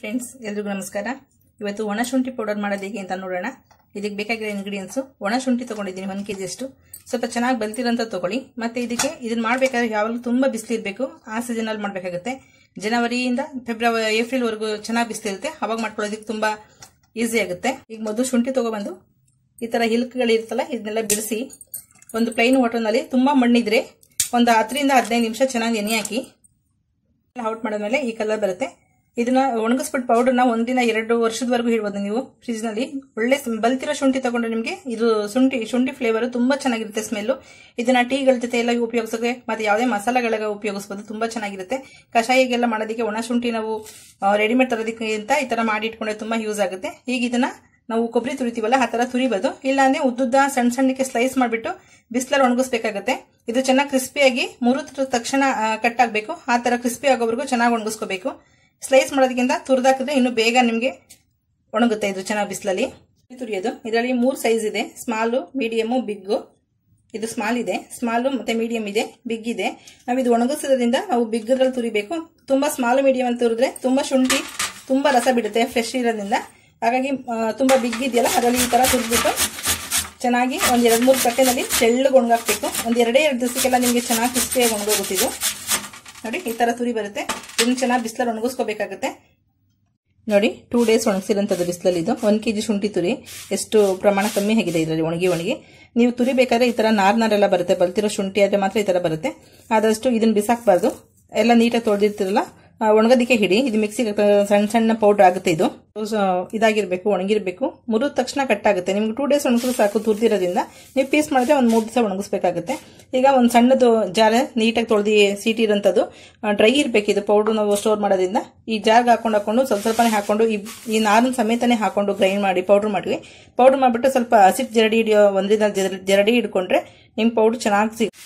friends ಎಲ್ರಿಗೂ ನಮಸ್ಕಾರ ಇವತ್ತು ಒಣ ಶುಂಠಿ ಪೌಡರ್ ಮಾಡೋದು ಹೇಗೆ ಅಂತ ನೋಡೋಣ ಇದಕ್ಕೆ ಬೇಕಾಗಿರೋ ಇಂಗ್ರೀಡಿಯೆಂಟ್ಸು ಒಣ ಶುಂಠಿ ತೊಗೊಂಡಿದ್ದೀನಿ ಒಂದು ಕೆ ಅಷ್ಟು ಸ್ವಲ್ಪ ಚೆನ್ನಾಗಿ ಬಲ್ತಿರೋಂಥ ತೊಗೊಳ್ಳಿ ಮತ್ತು ಇದಕ್ಕೆ ಇದನ್ನ ಮಾಡಬೇಕಾದ್ರೆ ಯಾವಾಗಲೂ ತುಂಬ ಬಿಸಿಲಿರಬೇಕು ಆ ಸೀಸನಲ್ಲಿ ಮಾಡಬೇಕಾಗುತ್ತೆ ಜನವರಿಯಿಂದ ಫೆಬ್ರವರಿ ಏಪ್ರಿಲ್ವರೆಗೂ ಚೆನ್ನಾಗಿ ಬಿಸಿಲಿರುತ್ತೆ ಅವಾಗ ಮಾಡ್ಕೊಳ್ಳೋದಕ್ಕೆ ತುಂಬ ಈಸಿ ಆಗುತ್ತೆ ಈಗ ಮೊದಲು ಶುಂಠಿ ತೊಗೊಬಂದು ಈ ಥರ ಹಿಲ್ಕ್ಗಳಿರುತ್ತಲ್ಲ ಇದನ್ನೆಲ್ಲ ಬಿಡಿಸಿ ಒಂದು ಪ್ಲೈನ್ ವಾಟರ್ನಲ್ಲಿ ತುಂಬ ಮಣ್ಣಿದ್ರೆ ಒಂದು ಹತ್ತರಿಂದ ಹದಿನೈದು ನಿಮಿಷ ಚೆನ್ನಾಗಿ ನೆನೆ ಹಾಕಿ ಔಟ್ ಮಾಡಿದ್ಮೇಲೆ ಈ ಕಲರ್ ಬರುತ್ತೆ ಇದನ್ನ ಒಣಗಿಸ್ಬಿಟ್ಟು ಪೌಡರ್ನ ಒಂದಿನ ಎರಡು ವರ್ಷದವರೆಗೂ ಇಡ್ಬೋದು ನೀವು ಫ್ರಿಜ್ನಲ್ಲಿ ಒಳ್ಳೆ ಸ್ಮ್- ಬಲ್ತಿರೋ ಶುಂಠಿ ತಗೊಂಡ್ರೆ ನಿಮಗೆ ಇದು ಶುಂಠಿ ಶುಂಠಿ ಫ್ಲೇವರ್ ತುಂಬಾ ಚೆನ್ನಾಗಿರುತ್ತೆ ಸ್ಮೆಲ್ಲು ಇದನ್ನ ಟೀಗಳ ಜೊತೆ ಎಲ್ಲ ಉಪಯೋಗಿಸೋಕೆ ಮತ್ತೆ ಯಾವುದೇ ಮಸಾಲೆಗಳಿಗೆ ಉಪಯೋಗಿಸ್ಬೋದು ತುಂಬಾ ಚೆನ್ನಾಗಿರುತ್ತೆ ಕಷಾಯಿಗೆಲ್ಲ ಮಾಡೋದಕ್ಕೆ ಒಣ ಶುಂಠಿ ನಾವು ರೆಡಿಮೇಡ್ ತರೋದಕ್ಕಿಂತ ಈ ತರ ಮಾಡಿ ಇಟ್ಕೊಂಡ್ರೆ ತುಂಬಾ ಯೂಸ್ ಆಗುತ್ತೆ ಈಗ ಇದನ್ನ ನಾವು ಕೊಬ್ಬರಿ ತುರಿತೀವಲ್ಲ ಆ ತರ ತುರಿಬೋದು ಇಲ್ಲಾಂದ್ರೆ ಉದ್ದುದ್ದ ಸಣ್ಣ ಸಣ್ಣಕ್ಕೆ ಸ್ಲೈಸ್ ಮಾಡಿಬಿಟ್ಟು ಬಿಸಿಲಲ್ಲಿ ಒಣಗಿಸ್ಬೇಕಾಗುತ್ತೆ ಇದು ಚೆನ್ನಾಗಿ ಕ್ರಿಸ್ಪಿಯಾಗಿ ಮುರಿದ ತಕ್ಷಣ ಕಟ್ ಆಗಬೇಕು ಆ ತರ ಕ್ರಿಸ್ಪಿ ಆಗೋವರೆಗೂ ಚೆನ್ನಾಗಿ ಒಣಗಿಸ್ಕೋಬೇಕು ಸ್ಲೈಸ್ ಮಾಡೋದಕ್ಕಿಂತ ತುರಿದಾಕಿದ್ರೆ ಇನ್ನೂ ಬೇಗ ನಿಮಗೆ ಒಣಗುತ್ತೆ ಇದು ಚೆನ್ನಾಗಿ ಬಿಸಿಲಲ್ಲಿ ತುರಿಯೋದು ಇದರಲ್ಲಿ ಮೂರು ಸೈಜ್ ಇದೆ ಸ್ಮಾಲು ಮೀಡಿಯಮು ಬಿಗ್ಗು ಇದು ಸ್ಮಾಲ್ ಇದೆ ಸ್ಮಾಲು ಮತ್ತೆ ಮೀಡಿಯಂ ಇದೆ ಬಿಗ್ ಇದೆ ನಾವು ಇದು ಒಣಗಿಸೋದ್ರಿಂದ ನಾವು ಬಿಗ್ಗದ್ರಲ್ಲಿ ತುರಿಬೇಕು ತುಂಬಾ ಸ್ಮಾಲ್ ಮೀಡಿಯಂ ಅಂತ ತುರಿದ್ರೆ ತುಂಬಾ ಶುಂಠಿ ತುಂಬಾ ರಸ ಬಿಡುತ್ತೆ ಫ್ರೆಶ್ ಇರೋದ್ರಿಂದ ಹಾಗಾಗಿ ಆ, ತುಂಬಾ ಬಿಗ್ ಇದೆಯಲ್ಲ ಅದರಲ್ಲಿ ಈ ತರ ತುರಿದ್ಬಿಟ್ಟು ಚೆನ್ನಾಗಿ ಒಂದ್ ಎರಡು ಮೂರು ತಟ್ಟೆನಲ್ಲಿ ತೆಳ್ಳಗೆ ಒಣಗಾಕ್ಬೇಕು ಒಂದ್ ಎರಡೇ ಎರಡು ದಿವಸಕ್ಕೆಲ್ಲ ನಿಮಗೆ ಚೆನ್ನಾಗಿ ಕ್ರಿಸ್ಪಿಯಾಗಿ ಒಣಗೋಗುತ್ತಿದ್ದು ನೋಡಿ ಈ ತರ ತುರಿ ಬರುತ್ತೆ ಇದನ್ನ ಚೆನ್ನಾಗಿ ಬಿಸಿಲಲ್ಲಿ ಒಣಗಿಸ್ಕೋಬೇಕಾಗುತ್ತೆ ನೋಡಿ ಟೂ ಡೇಸ್ ಒಣಗಿಸಿರೋಂಥದ್ದು ಬಿಸಿಲಲ್ಲಿ ಇದು ಒಂದು ಕೆ ಜಿ ಶುಂಠಿ ತುರಿ ಎಷ್ಟು ಪ್ರಮಾಣ ಕಮ್ಮಿ ಆಗಿದೆ ಇದರಲ್ಲಿ ಒಣಗಿ ಒಣಗಿ ನೀವು ತುರಿ ಬೇಕಾದ್ರೆ ಈ ತರ ನಾರ್ ನಾರೆಲ್ಲ ಬರುತ್ತೆ ಬಲ್ತಿರೋ ಶುಂಠಿ ಆದ್ರೆ ಮಾತ್ರ ಈ ತರ ಬರುತ್ತೆ ಆದಷ್ಟು ಇದನ್ನ ಬಿಸಾಕ್ಬಾರ್ದು ಎಲ್ಲ ನೀಟಾಗಿ ತೊಳೆದಿರ್ತಿರಲ್ಲ ಆ, ಒಣಗೋದಕ್ಕೆ ಹಿಡಿ ಇದು ಮಿಕ್ಸಿಗೆ ಸಣ್ಣ ಸಣ್ಣ ಪೌಡರ್ ಆಗುತ್ತೆ ಇದು ಸೊ, ಇದಾಗಿರ್ಬೇಕು ಒಣಗಿರ್ಬೇಕು ಮುರಿದ ತಕ್ಷಣ ಕಟ್ ಆಗುತ್ತೆ ನಿಮ್ಗೆ ಟೂ ಡೇಸ್ ಒಣಗಿದ್ರೆ ಸಾಕು ತುರ್ದಿರೋದ್ರಿಂದ ನೀವು ಪೀಸ್ ಮಾಡಿದ್ರೆ ಒಂದು ಮೂರು ದಿವಸ ಒಣಗಿಸ್ಬೇಕಾಗುತ್ತೆ ಈಗ ಒಂದು ಸಣ್ಣದು ಜಾರ್ ನೀಟಾಗಿ ತೊಳೆದು ಸೀಟಿ ಇರೋಂಥದ್ದು ಡ್ರೈ ಇರಬೇಕು ಇದು ಪೌಡರ್ ನಾವು ಸ್ಟೋರ್ ಮಾಡೋದ್ರಿಂದ ಈ ಜಾರ್ಗೆ ಹಾಕೊಂಡು ಹಾಕೊಂಡು ಸ್ವಲ್ಪ ಸ್ವಲ್ಪನೇ ಹಾಕೊಂಡು ಈ ಈ ನಾರಿನ ಸಮೇತನೇ ಹಾಕೊಂಡು ಗ್ರೈಂಡ್ ಮಾಡಿ ಪೌಡರ್ ಮಾಡಿ ಪೌಡರ್ ಮಾಡಿಬಿಟ್ಟು ಸ್ವಲ್ಪ ಹಸಿಟ್ಟು ಜರಡಿ ಹಿಡಿಯೋ ಒಂದರಿಂದ ಜರ- ಜರಡಿ ಹಿಡ್ಕೊಂಡ್ರೆ ನಿಮ್ಮ ಪೌಡರ್ ಚೆನ್ನಾಗಿ ಸಿ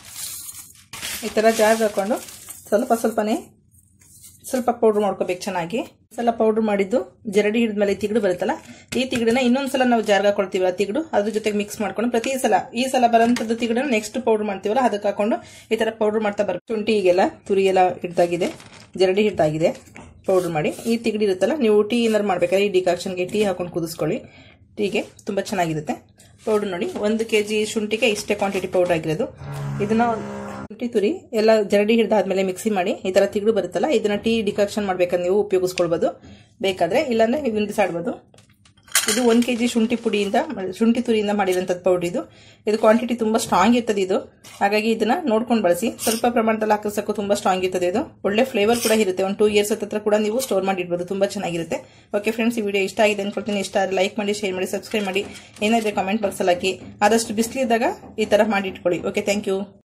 ಈ ಥರ ಜಾರ್ಗೆ ಹಾಕೊಂಡು ಸ್ವಲ್ಪ ಸ್ವಲ್ಪನೇ ಸ್ವಲ್ಪ ಪೌಡರ್ ಮಾಡ್ಕೋಬೇಕು ಚೆನ್ನಾಗಿ ಸಲ ಪೌಡರ್ ಮಾಡಿದ್ದು ಜರಡಿ ಹಿಡಿದ್ಮೇಲೆ ತಿಗಡು ಬರುತ್ತಲ್ಲ ಈ ತಿಗಡನ್ನ ಇನ್ನೊಂದ್ಸಲ ನಾವು ಜಾರ್ಗೆ ಹಾಕೊಳ್ತೀವಲ್ಲ ತಿಗಡು ಅದ್ರ ಜೊತೆಗೆ ಮಿಕ್ಸ್ ಮಾಡ್ಕೊಂಡು ಪ್ರತಿ ಸಲ ಈ ಸಲ ಬರೋಂಥದ್ದು ತಿಗಡನ್ನ ನೆಕ್ಸ್ಟ್ ಪೌಡರ್ ಮಾಡ್ತೀವಲ್ಲ ಅದಕ್ಕೆ ಹಾಕೊಂಡು ಈ ತರ ಪೌಡರ್ ಮಾಡ್ತಾ ಬರ್ಬೇಕು ಶುಂಠಿ ಈಗೆಲ್ಲ ತುರಿ ಎಲ್ಲ ಹಿಡ್ದಾಗಿದೆ ಜರಡಿ ಹಿಡ್ದಾಗಿದೆ ಪೌಡರ್ ಮಾಡಿ ಈ ತಿಗಡಿ ಇರುತ್ತಲ್ಲ ನೀವು ಟೀ ಏನಾರು ಮಾಡ್ಬೇಕಾದ್ರೆ ಈ ಡಿಕಾಕ್ಷನ್ಗೆ ಟೀ ಹಾಕೊಂಡು ಕುದಿಸ್ಕೊಳ್ಳಿ ಟೀಗೆ ತುಂಬ ಚೆನ್ನಾಗಿರುತ್ತೆ ಪೌಡರ್ ನೋಡಿ ಒಂದು ಕೆ ಜಿ ಶುಂಠಿಗೆ ಇಷ್ಟೇ ಕ್ವಾಂಟಿಟಿ ಪೌಡರ್ ಆಗಿರೋದು ಇದನ್ನ ಶುಂಠಿ ತುರಿ ಎಲ್ಲ ಜರಡಿ ಹಿಡಿದಾದ್ಮೇಲೆ ಮಿಕ್ಸಿ ಮಾಡಿ ಈ ತರ ತಿಗಳು ಬರುತ್ತಲ್ಲ ಇದನ್ನ ಟೀ ಡಿಕಾಕ್ಷನ್ ಮಾಡ್ಬೇಕಾದ್ರೆ ನೀವು ಉಪಯೋಗಿಸ್ಕೊಳ್ಬೋದು ಬೇಕಾದ್ರೆ ಇಲ್ಲಾಂದ್ರೆ ಇದನ್ನ ಬಿಸಾಡ್ಬೋದು ಇದು ಒಂದು ಕೆ ಜಿ ಶುಂಠಿ ಪುಡಿಯಿಂದ ಶುಂಠಿ ತುರಿಯಿಂದ ಮಾಡಿರೋಂಥದ್ದು ಪೌಡರ್ ಇದು ಇದು ಕ್ವಾಂಟಿಟಿ ತುಂಬಾ ಸ್ಟ್ರಾಂಗ್ ಇರ್ತದೆ ಇದು ಹಾಗಾಗಿ ಇದನ್ನ ನೋಡ್ಕೊಂಡು ಬಳಸಿ ಸ್ವಲ್ಪ ಪ್ರಮಾಣದಲ್ಲಿ ಹಾಕಿಸಕ್ಕೂ ತುಂಬಾ ಸ್ಟ್ರಾಂಗ್ ಇರ್ತದೆ ಇದು ಒಳ್ಳೆ ಫ್ಲೇವರ್ ಕೂಡ ಇರುತ್ತೆ ಒಂದು ಟೂ ಇಯರ್ಸ್ ಹತ್ರ ಕೂಡ ನೀವು ಸ್ಟೋರ್ ಮಾಡಿ ಇಡ್ಬೋದು ತುಂಬಾ ಚೆನ್ನಾಗಿರುತ್ತೆ ಓಕೆ ಫ್ರೆಂಡ್ಸ್ ಈ ವಿಡಿಯೋ ಇಷ್ಟ ಆಗಿದೆ ಅನ್ಕೊಳ್ತೀನಿ ಇಷ್ಟ ಆದರೆ ಲೈಕ್ ಮಾಡಿ ಶೇರ್ ಮಾಡಿ ಸಬ್ಸ್ಕ್ರೈಬ್ ಮಾಡಿ ಏನಾದ್ರೆ ಕಾಮೆಂಟ್ ಬಾಕ್ಸಲ್ಲಿ ಹಾಕಿ ಆದಷ್ಟು ಬಿಸಿಲಿದ್ದಾಗ ಈ ತರ ಮಾಡಿ ಇಟ್ಕೊಳ್ಳಿ ಓಕೆ ಥ್ಯಾಂಕ್ ಯು